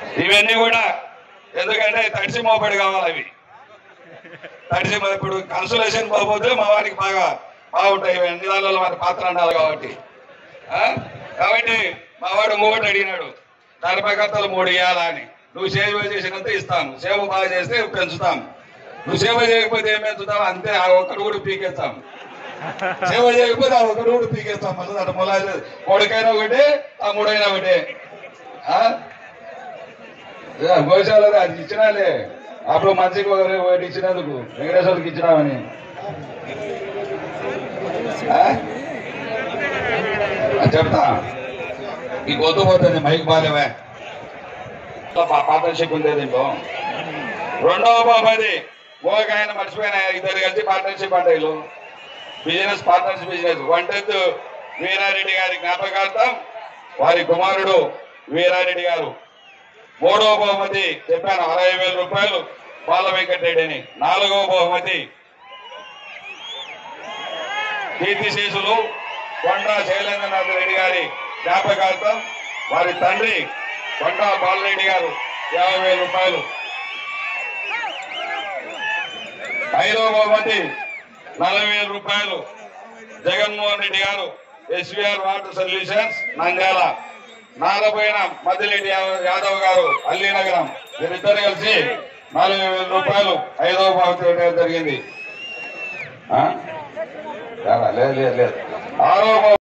ఇవన్నీ కూడా ఎందుకంటే తడిసి మోపడి కావాలి అవి తడిసి మరి ఇప్పుడు కన్సలేషన్ పోతే మా వారికి బాగా బాగుంటాయి ఇవి అన్ని దానిలో వారి పాత్ర ఉండాలి కాబట్టి ఆ? కాబట్టి మా వాడు మూడు అడిగినాడు ధర్మకర్తలు మూడు ఇవ్వాలా అని నువ్వు సేవ చేసినంత ఇస్తాము సేవ బాగా చేస్తే పెంచుతాం నువ్వు సేవ చేయకపోతే ఏం పెంచుతావు అంతే ఆ ఒక్కడు కూడా పీకేస్తాం సేవ చేయకపోతే ఆ ఒక్కడు కూడా పీకేస్తాం మళ్ళీ అటు మొలా కొడుకైనా ఒకటే ఆ మూడైనా ఒకటే ఆ? ఏ, గోశాల అది ఇచ్చినాలే అప్పుడు మంచికి ఒకరు ఒకటి ఇచ్చినందుకు వెంకటేశ్వరికి ఇచ్చినామని ఆ? ఆ, చెప్తా ఈ గొంతు పోతుంది మైక్ బాలేవే పార్ట్నర్షిప్ ఉంది దీంట్లో రెండవ బాబాది ఒక ఆయన మర్చిపోయిన ఇద్దరు కలిసి పార్ట్నర్షిప్ అంటే వీళ్ళు బిజినెస్ పార్ట్నర్షిప్ బిజినెస్ వంటెత్తు వీరారెడ్డి గారి జ్ఞాపకార్థం వారి కుమారుడు వీరారెడ్డి గారు మూడవ బహుమతి చెప్పాను అరవై వేల రూపాయలు బాల వెంకటరెడ్డి అని నాలుగవ బహుమతి కీర్తిశేషులు కొండ శైలేంద్రనాథ్ రెడ్డి గారి జ్ఞాపకార్థం వారి తండ్రి కొండ బాలరెడ్డి గారు యాభై వేల రూపాయలు ఐదవ బహుమతి నలభై వేల రూపాయలు జగన్మోహన్ రెడ్డి గారు ఎస్వీఆర్ వాటర్ సొల్యూషన్స్ నంద్యాల నారపోయిన మద్దిరెడ్డి యాదవ్- యాదవ్ గారు అల్లీనగరం వీరిద్దరు కలిసి నలభై వేల రూపాయలు ఐదవ బహుమతి ఇవ్వడం జరిగింది ఆ? లేదు లేదు లేదు ఆరో బహుమతి